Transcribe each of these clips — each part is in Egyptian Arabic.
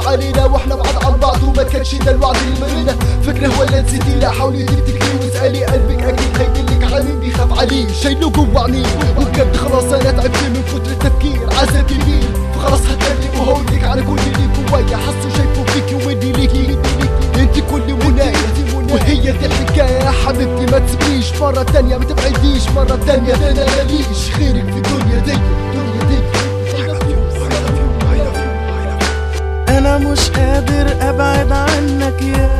علينا واحنا بعد عن بعض وما كانش ده الوعد اللي مرينا فكره ولا نسيتي لا حاولي تفتكري واسالي قلبك اكيد هيدلك على مين بيخاف عليه شايله جوا عينيه وبجد خلاص انا تعبت من كتر التفكير عذاب كبير فخلاص هتكلم وهقولك على كل اللي جوايا حاسه شايفه فيكي ودي ليكي انت كل منايا وهي دي الحكاية يا حبيبتي ما تسيبنيش مرة تانية ما تبعديش مرة تانية انا ماليش غيرك في الدنيا دي الدنيا دي انا مش قادر ابعد عنك يا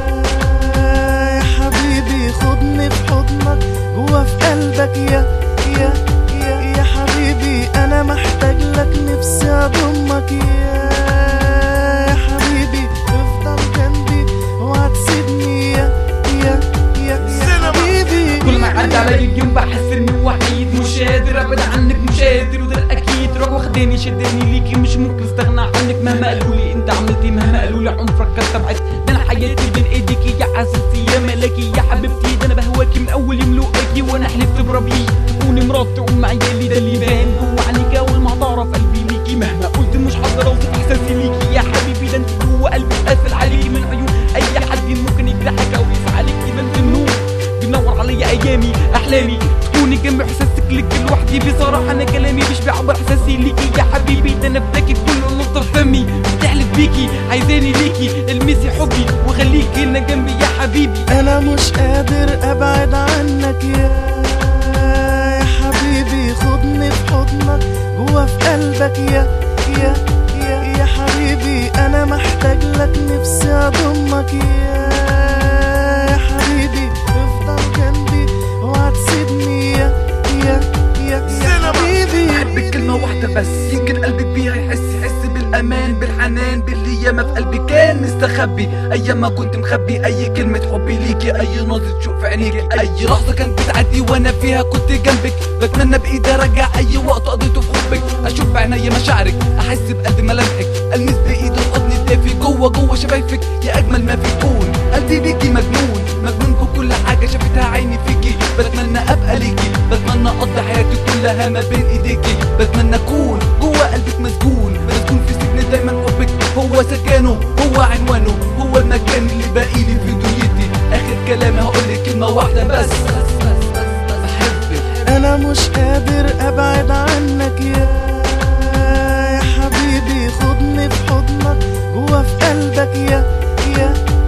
يا حبيبي خدني في حضنك جوا في قلبك يا يا يا يا حبيبي انا محتاج لك نفسي اضمك يا يا حبيبي افضل جنبي وهتسيبني يا يا يا يا حبيبي كل ما عدى علي اليوم بحس اني وحيد مش قادر ابعد عنك مش قادر وده الاكيد روح واخداني شداني ليكي مش ممكن استغنى عنك مهما قالوا لي انت عملتي مهما قالوا لي عمرك كتبعت ده انا حياتي بين ايديكي يا عزيزتي يا ملكي يا حبيبتي ده انا بهواكي من اول يوم لقاكي وانا حلفت بربي تكوني مراتي وام عيالي ده اللي بان جوا عينيك اول ما هتعرف قلبي ليكي مهما قلت مش هقدر اوصف احساسي ليكي يا حبيبي ده انت جوا قلبي قافل عليكي من عيون اي حد ممكن يجرحك او يزعلك ده انت النور بينور عليا ايامي احلامي تكوني جنبي احساسك لك لوحدي بصراحه انا كلامي مش بيعبر احساسي ليكي يا حبيبي ده انا بداكي كل نقطه في فمي بتحلف بيكي عايزاني ليكي المسي حبي وخليكي هنا جنبي يا حبيبي انا مش قادر ابعد عنك يا يا حبيبي خدني في حضنك جوا في قلبك يا يا يا يا حبيبي انا محتاج لك نفسي اضمك يا يا حبيبي افضل جنبي وهتسيبني يا يا يا يا حبيبي بحبك كلمة واحدة بس يمكن قلبك بيها يحس يحس بالأمان بالحنان باللي ياما في قلبي كان مستخبي أيام ما كنت مخبي أي كلمة حبي ليكي أي نظرة شوق في عينيكي أي لحظة كانت بتعدي وأنا فيها كنت جنبك بتمنى بإيدي أرجع أي وقت قضيته في حبك أشوف بعيني مشاعرك أحس بقلبي ملامحك ألمس بإيدي الحضن الدافي جوه جوه شفايفك يا أجمل ما في كون قلبي بيكي مجنون مجنون بكل حاجة شافتها عيني فيكي بتمنى أبقى ليكي بتمنى أقضي حياتي كلها ما بين إيديكي بتمنى أكون جوه قلبك مسجون مسجون في سجن دايما حبك هو سكانه هو عنوانه هو المكان اللي باقي لي في دنيتي آخر كلامي هقولك كلمة واحدة بس بحبك انا مش قادر ابعد عنك يا يا حبيبي خدني في حضنك جوا في قلبك يا يا